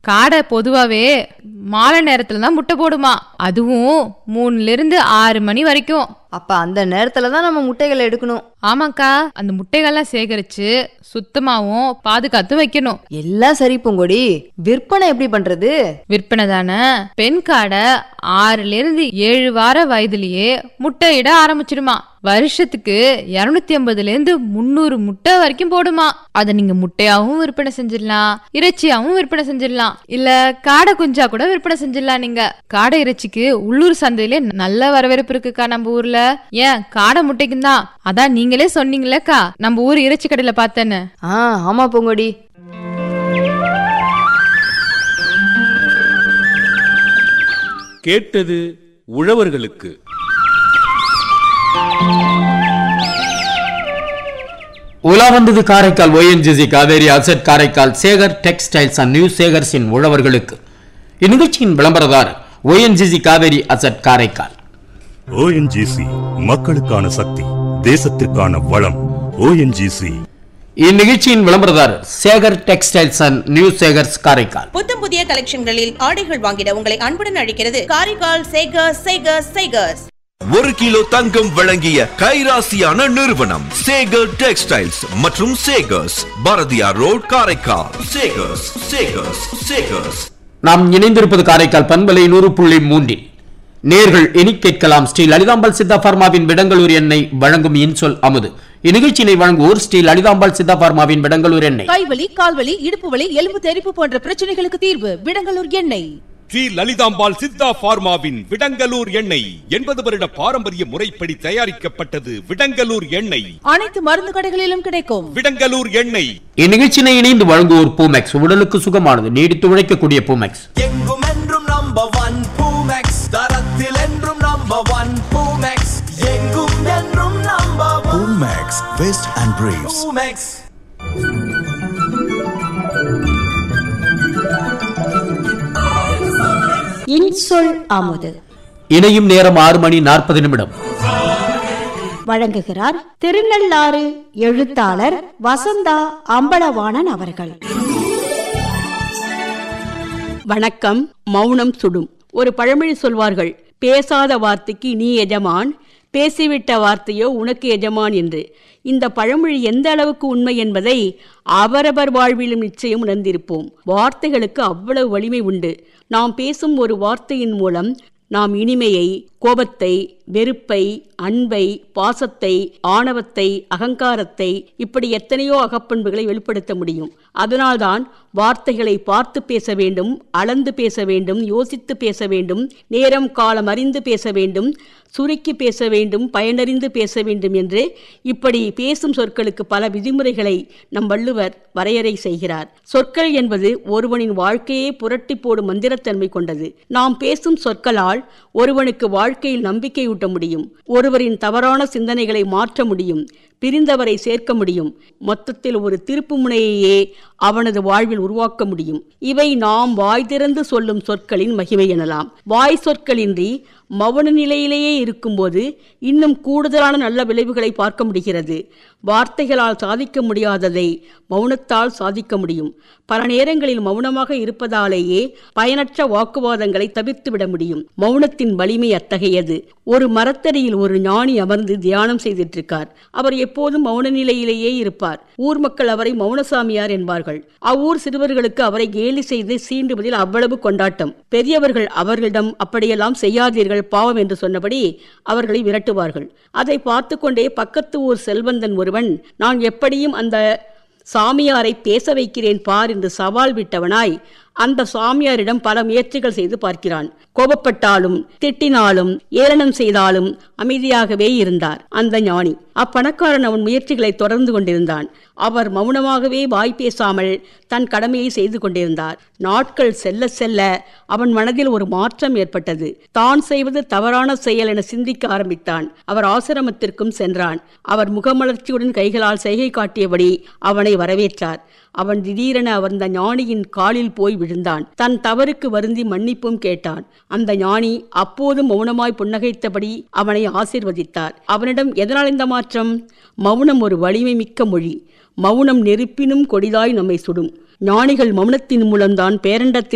காடை பொதுவாவே மாலை நேரத்துல தான் முட்டை போடுமா அதுவும் மூணுல இருந்து ஆறு மணி வரைக்கும் அப்ப அந்த நேரத்துல தான் நம்ம முட்டைகளை எடுக்கணும் ஆமாக்கா அந்த முட்டைகள்லாம் சேகரிச்சு சுத்தமாவும் பாதுகாத்து வைக்கணும் எல்லாம் சரி பூங்கொடி விற்பனை எப்படி பண்றது விற்பனை தானே பெண் காடை ஆறுல இருந்து ஏழு வார வயதுலயே முட்டையிட ஆரம்பிச்சிடுமா வருஷத்துக்கு இருநூத்தி ஐம்பதுல இருந்து முந்நூறு முட்டை வரைக்கும் போடுமா அதை நீங்க முட்டையாவும் விற்பனை செஞ்சிடலாம் இறைச்சியாவும் விற்பனை செஞ்சிடலாம் இல்ல காடை குஞ்சா கூட விற்பனை செஞ்சிடலாம் நீங்க காடை இறைச்சிக்கு உள்ளூர் சந்தையிலே நல்ல வரவேற்பு இருக்குக்கா நம்ம ஊர்ல ஏன் காடை முட்டைக்கும் தான் அதான் நீங்களே சொன்னீங்களேக்கா நம்ம ஊர் இறைச்சி கடையில பார்த்தேன்னு ஆ ஆமா பூங்கொடி கேட்டது உழவர்களுக்கு உலா வந்தது Karaikal ONGC Cauvery asset Karaikal Sekar textiles and new சேகர்ஸின் உழவர்களுக்கு இந்நிகழ்ச்சியின் விளம்பரதார் ONGC Cauvery asset Karaikal ONGC மக்களுக்கான சக்தி தேசத்திற்கான வளம் ஓஎன்ஜிசி இந்நிகழ்ச்சியின் விளம்பரதார் Sekar textiles and new Sekars Karaikal புத்தம் புதிய கலெக்ஷன்களில் ஆடைகள் வாங்கிட உங்களை அன்புடன் அழைக்கிறது காரைக்கால் சேகர்ஸ் சேகர்ஸ் சேகர்ஸ் ஒரு கிலோ தங்கம் வழங்கிய கைராசியான நிறுவனம் சேகர் டெக்ஸ்டைல்ஸ் மற்றும் சேகர்ஸ் பாரதியார் ரோட் காரைக்கால் சேகர்ஸ் சேகர்ஸ் சேகர்ஸ் நாம் இணைந்திருப்பது காரைக்கால் பண்பலை நூறு புள்ளி மூன்றில் நேர்கள் இனி கேட்கலாம் ஸ்ரீ லலிதாம்பாள் சித்தா பார்மாவின் விடங்களூர் எண்ணெய் வழங்கும் இன்சொல் அமுது இந்நிகழ்ச்சியினை வழங்குவோர் ஸ்ரீ லலிதாம்பாள் சித்தா பார்மாவின் விடங்களூர் எண்ணெய் கைவலி கால்வலி இடுப்பு வலி எலும்பு தெறிப்பு போன்ற பிரச்சனைகளுக்கு தீர்வு விடங்கலூர் எண்ணெய் ஸ்ரீ லலிதாம்பாள் சித்தா பார்மாவின் விடங்கலூர் எண்ணெய் எண்பது வருட பாரம்பரிய முறைப்படி தயாரிக்கப்பட்டது விடங்கலூர் எண்ணெய் அனைத்து மருந்து கடைகளிலும் கிடைக்கும் விடங்கலூர் எண்ணெய் இந்நிகழ்ச்சியினை இணைந்து வழங்குவோர் பூமெக்ஸ் உடலுக்கு சுகமானது நீடித்து உழைக்கக்கூடிய பூமெக்ஸ் எங்கும் என்றும் நம்பர் ஒன் பூமெக்ஸ் தரத்தில் என்றும் நம்பர் ஒன் பூமெக்ஸ் எங்கும் என்றும் number one Max, Vest and Briefs. Poomex இன்சொல் அமுது இணையும் நேரம் ஆறு மணி நாற்பது நிமிடம் வழங்குகிறார் திருநள்ளாறு எழுத்தாளர் வசந்தா அம்பலவாணன் அவர்கள் வணக்கம் மௌனம் சுடும் ஒரு பழமொழி சொல்வார்கள் பேசாத வார்த்தைக்கு நீ எஜமான் பேசிவிட்ட வார்த்தையோ உனக்கு எஜமான் என்று இந்த பழமொழி எந்த அளவுக்கு உண்மை என்பதை அவரவர் வாழ்விலும் நிச்சயம் உணர்ந்திருப்போம் வார்த்தைகளுக்கு அவ்வளவு வலிமை உண்டு நாம் பேசும் ஒரு வார்த்தையின் மூலம் நாம் இனிமையை கோபத்தை வெறுப்பை அன்பை பாசத்தை ஆணவத்தை அகங்காரத்தை இப்படி எத்தனையோ அகப்பண்புகளை வெளிப்படுத்த முடியும் அதனால்தான் வார்த்தைகளை பார்த்து பேச வேண்டும் அளந்து பேச வேண்டும் யோசித்து பேச வேண்டும் நேரம் காலம் அறிந்து பேச வேண்டும் சுருக்கி பேச வேண்டும் பயனறிந்து பேச வேண்டும் என்று இப்படி பேசும் சொற்களுக்கு பல விதிமுறைகளை நம் வள்ளுவர் வரையறை செய்கிறார் சொற்கள் என்பது ஒருவனின் வாழ்க்கையே புரட்டி போடும் மந்திரத்தன்மை கொண்டது நாம் பேசும் சொற்களால் ஒருவனுக்கு வாழ்க்கையில் நம்பிக்கையூட்ட முடியும் ஒருவரின் தவறான சிந்தனைகளை மாற்ற முடியும் பிரிந்தவரை சேர்க்க முடியும் மொத்தத்தில் ஒரு திருப்பு முனையையே அவனது வாழ்வில் உருவாக்க முடியும் இவை நாம் வாய் திறந்து சொல்லும் சொற்களின் மகிமை எனலாம் வாய் சொற்களின்றி மௌன நிலையிலேயே இருக்கும்போது இன்னும் கூடுதலான நல்ல விளைவுகளை பார்க்க முடிகிறது வார்த்தைகளால் சாதிக்க முடியாததை மௌனத்தால் சாதிக்க முடியும் பல நேரங்களில் மௌனமாக இருப்பதாலேயே பயனற்ற வாக்குவாதங்களை தவிர்த்து விட முடியும் மௌனத்தின் வலிமை அத்தகையது ஒரு மரத்தடியில் ஒரு ஞானி அமர்ந்து தியானம் செய்துட்டு இருக்கார் அவர் எப்போதும் மௌன நிலையிலேயே இருப்பார் ஊர் மக்கள் அவரை மௌனசாமியார் என்பார்கள் அவ்வூர் சிறுவர்களுக்கு அவரை கேலி செய்து சீண்டுவதில் அவ்வளவு கொண்டாட்டம் பெரியவர்கள் அவர்களிடம் அப்படியெல்லாம் செய்யாதீர்கள் பாவம் என்று சொன்னபடி அவர்களை விரட்டுவார்கள் அதை பார்த்து கொண்டே பக்கத்து ஊர் செல்வந்தன் ஒருவன் நான் எப்படியும் அந்த சாமியாரை பேச வைக்கிறேன் பார் என்று சவால் விட்டவனாய் அந்த சாமியாரிடம் பல முயற்சிகள் செய்து பார்க்கிறான் கோபப்பட்டாலும் திட்டினாலும் ஏளனம் செய்தாலும் அமைதியாகவே இருந்தார் அந்த ஞானி அப்பணக்காரன் அவன் முயற்சிகளை தொடர்ந்து கொண்டிருந்தான் அவர் மௌனமாகவே வாய் பேசாமல் தன் கடமையை செய்து கொண்டிருந்தார் நாட்கள் செல்ல செல்ல அவன் மனதில் ஒரு மாற்றம் ஏற்பட்டது தான் செய்வது தவறான செயல் என சிந்திக்க ஆரம்பித்தான் அவர் ஆசிரமத்திற்கும் சென்றான் அவர் முகமலர்ச்சியுடன் கைகளால் செய்கை காட்டியபடி அவனை வரவேற்றார் அவன் திடீரென அந்த ஞானியின் காலில் போய் விழுந்தான் தன் தவறுக்கு வருந்தி மன்னிப்பும் கேட்டான் அந்த ஞானி அப்போதும் மௌனமாய் புன்னகைத்தபடி அவனை ஆசிர்வதித்தார் அவனிடம் எதனால் இந்த மாற்றம் மௌனம் ஒரு வலிமை மிக்க மொழி மௌனம் நெருப்பினும் கொடிதாய் நம்மை சுடும் ஞானிகள் மௌனத்தின் மூலம்தான் பேரண்டத்தின்